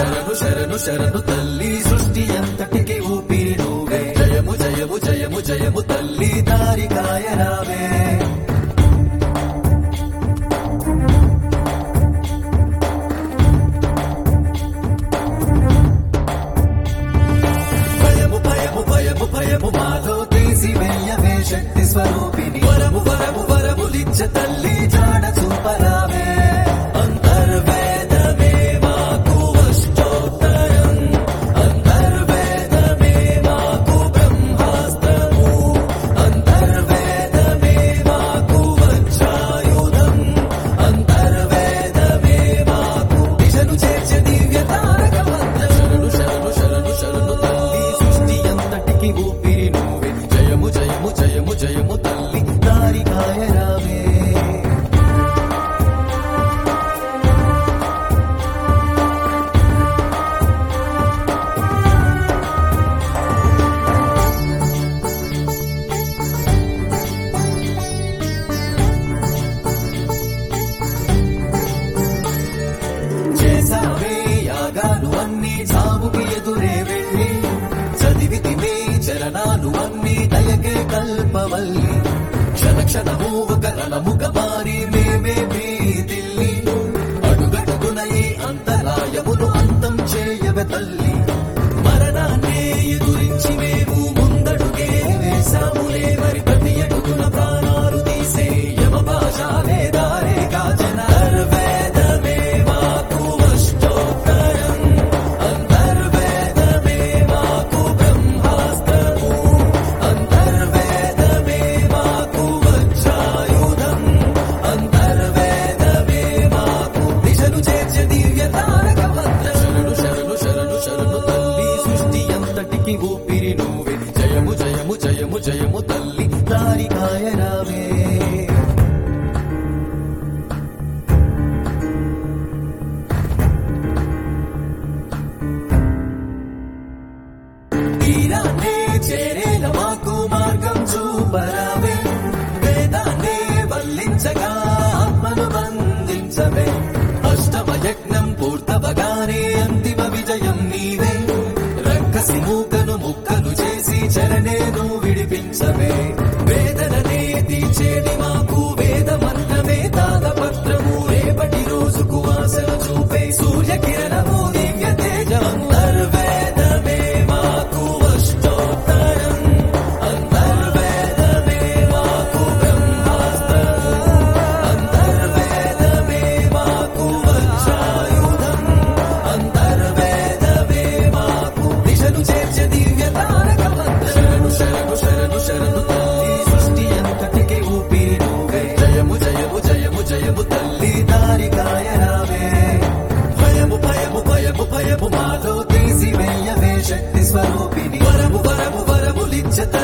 శరణు శరణు శరణు తల్లి సృష్టి అంతటికి ఊపిరి నువ్వే జయము జయము జయము జయము తల్లి దారి కాయరావే భయము భయము భయము భయము మాలో తీసి వెయ్యవే శక్తి స్వరూపిణి వరము వరము వరములిచ్చ తల్లి జాడ చూపరావే అంతర్వేదమే మాకు అష్టోత్తరం అంతర్వేదమే మాకు బ్రహ్మాస్త్రము అంతర్వేదమే మాకు వజ్రాయుధం అంతర్వేదమే మాకు దిశను చేర్చే దివ్య తారక మంత్రం శరణు శరణు శరణు శరణు తల్లి సృష్టి అంతటికి ఊపిరి నువ్వే జయము జయము జయము జయము తల్లి దారి కాయరావే చేసావే యాగాలు అన్ని సాగుకి ఎదురే వెళ్ళి చదివితివే చరణాలు అన్ని దయకే కల్పవల్లి క్షణ క్షణము ఒక రణముగ మారి మేమే మీ దిల్లి అడుగడుగున ఈ అంతరాయమును అంతం చేయవే తల్లి మరణాన్నే ఎదురించి మేము ముందడుగే వేశాములే మరి ప్రతి అడుగున ప్రాణాలు తీసే యమ భాషాలే దారే కాజన అంతర్వేదమే మాకు అష్టోత్తరం అంతర్వేదమే మాకు బ్రహ్మాస్త్రము అంతర్వేదమే మాకు వజ్రాయుధం అంతర్వేదమే మాకు దిశను చేర్చే దివ్య తారక మంత్రం శరణు శరణు శరణు శరణు తల్లి సృష్టి అంతటికి ఊపిరి నువ్వే జయము జయము జయము జయము తల్లి దారి కాయరావే తీరాన్నే చేరేల మాకు మార్గం చూపరావే వేదాన్నే వల్లించగా ఆత్మను బంధించవే అష్టమ యజ్ఞం పూర్తవగానే అంతిమ విజయం నీవే రక్కసి మూకను ముక్కలు చేసి చరణేను విడిపించవే వేదననే తీర్చేది మాకు వేద మంత్రమే తాళపత్రము రేపటి రోజుకు ఆశలు చూపే సూర్యకిరణము దివ్య తేజం అంతర్వేదమే మాకు అష్టోత్తరం అంతర్వేదమే మాకు బ్రహ్మాస్త్రము అంతర్వేదమే మాకు వజ్రాయుధం అంతర్వేదమే మాకు దిశను చేర్చే దివ్య తారక మంత్రం శరణు శరణు శరణు శరణు తల్లి సృష్టి అంతటికి ఊపిరి నువ్వే జయము జయము జయము జయము తల్లి దారి కాయరావే భయము భయము భయము భయము మాలో తీసి వెయ్యవే శక్తి స్వరూపిణి వరము వరము వరములిచ్చ తల్లి